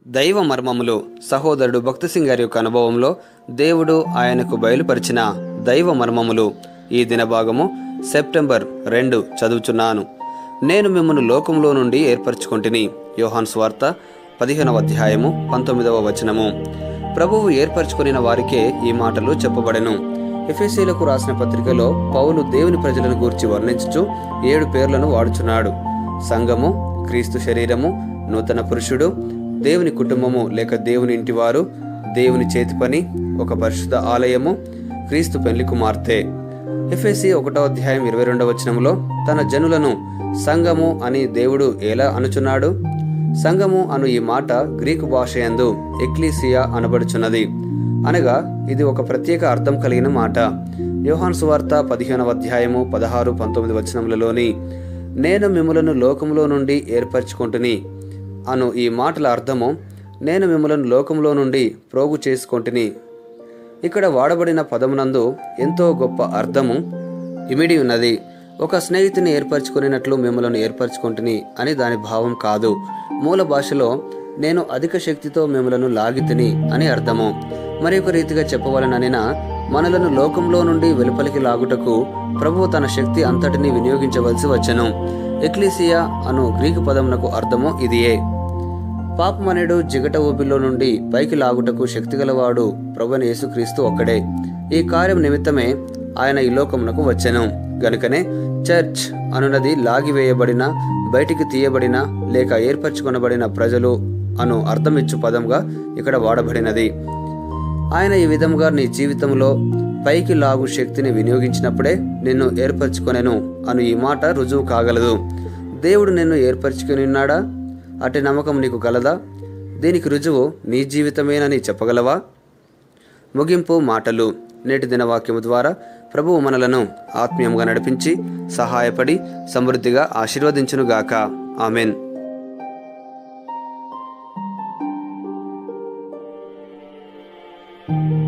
దైవ మర్మములు సహోదరుడు భక్తి సింగ్ గారి యొక్క అనుభవంలో దేవుడు ఆయనకు బయలుపరిచిన దైవ మర్మములు ఈ దినభాగము సెప్టెంబర్ రెండు చదువుచున్నాను నేను మిమ్మల్ని లోకంలో నుండి ఏర్పరచుకొంటిని యోహాన్ స్వార్త పదిహేనవ అధ్యాయము పంతొమ్మిదవ వచనము ప్రభువు ఏర్పరచుకొనిన వారికే ఈ మాటలు చెప్పబడెను ఎఫెసీలకు రాసిన పత్రికలో పౌలు దేవుని ప్రజలను గూర్చి వర్ణించుచు ఏడు పేర్లను వాడుచున్నాడు సంఘము క్రీస్తు శరీరము నూతన పురుషుడు దేవుని కుటుంబము లేక దేవుని ఇంటివారు దేవుని చేతి పని ఒక పరిశుద్ధ ఆలయము క్రీస్తు పెళ్లి కుమార్తె ఎఫ్ఎసి ఒకటో అధ్యాయం ఇరవై రెండవ వచనంలో తన జనులను సంఘము అని దేవుడు ఎలా అనుచున్నాడు సంఘము అను ఈ మాట గ్రీకు భాషయందు ఎక్లీసియా అనబడుచున్నది అనగా ఇది ఒక ప్రత్యేక అర్థం కలిగిన మాట యోహాన్ సువార్త పదిహేనవ అధ్యాయము పదహారు పంతొమ్మిది వచనములలోని నేను మిమ్మలను లోకములో నుండి ఏర్పరచుకుంటుని అను ఈ మాటల అర్థము నేను మిమ్మలను లోకంలో నుండి ప్రోగు చేసుకొంటిని ఇక్కడ వాడబడిన పదమునందు ఎంతో గొప్ప అర్థము ఇమిడి ఉన్నది ఒక స్నేహితుని ఏర్పరచుకునేటట్లు మిమ్మల్ని ఏర్పరచుకుంటుని అని దాని భావం కాదు మూల భాషలో నేను అధిక శక్తితో మిమ్మలను లాగితిని అని అర్థము మరి ఒక రీతిగా చెప్పవలననిన మనలను లోకంలో నుండి వెలుపలికి లాగుటకు ప్రభువు తన శక్తి అంతటిని వినియోగించవలసి వచ్చెను ఎక్లీసియా అను గ్రీకు పదమునకు అర్థము ఇదియే పాపమనేడు జిగట ఊపిలో నుండి పైకి లాగుటకు శక్తిగలవాడు ప్రభుని యేసుక్రీస్తు ఒక్కడే ఈ కార్యం నిమిత్తమే ఆయన ఈ లోకమునకు వచ్చెను గనుకనే చర్చ్ అనున్నది లాగివేయబడిన బయటికి తీయబడిన లేక ఏర్పరచుకొనబడిన ప్రజలు అను అర్థమిచ్చు పదంగా ఇక్కడ వాడబడినది ఆయన ఈ విధంగా నీ జీవితంలో పైకి లాగు శక్తిని వినియోగించినప్పుడే నిన్ను ఏర్పరచుకొనెను అను ఈ మాట రుజువు కాగలదు దేవుడు నిన్ను ఏర్పరచుకుని ఉన్నాడా అటు నమ్మకం నీకు గలదా దీనికి రుజువు నీ జీవితమేనని చెప్పగలవా ముగింపు మాటలు నేటి దినవాక్యము ద్వారా ప్రభువు మనలను ఆత్మీయంగా నడిపించి సహాయపడి సమృద్ధిగా ఆశీర్వదించునుగాక ఆమెన్ thank you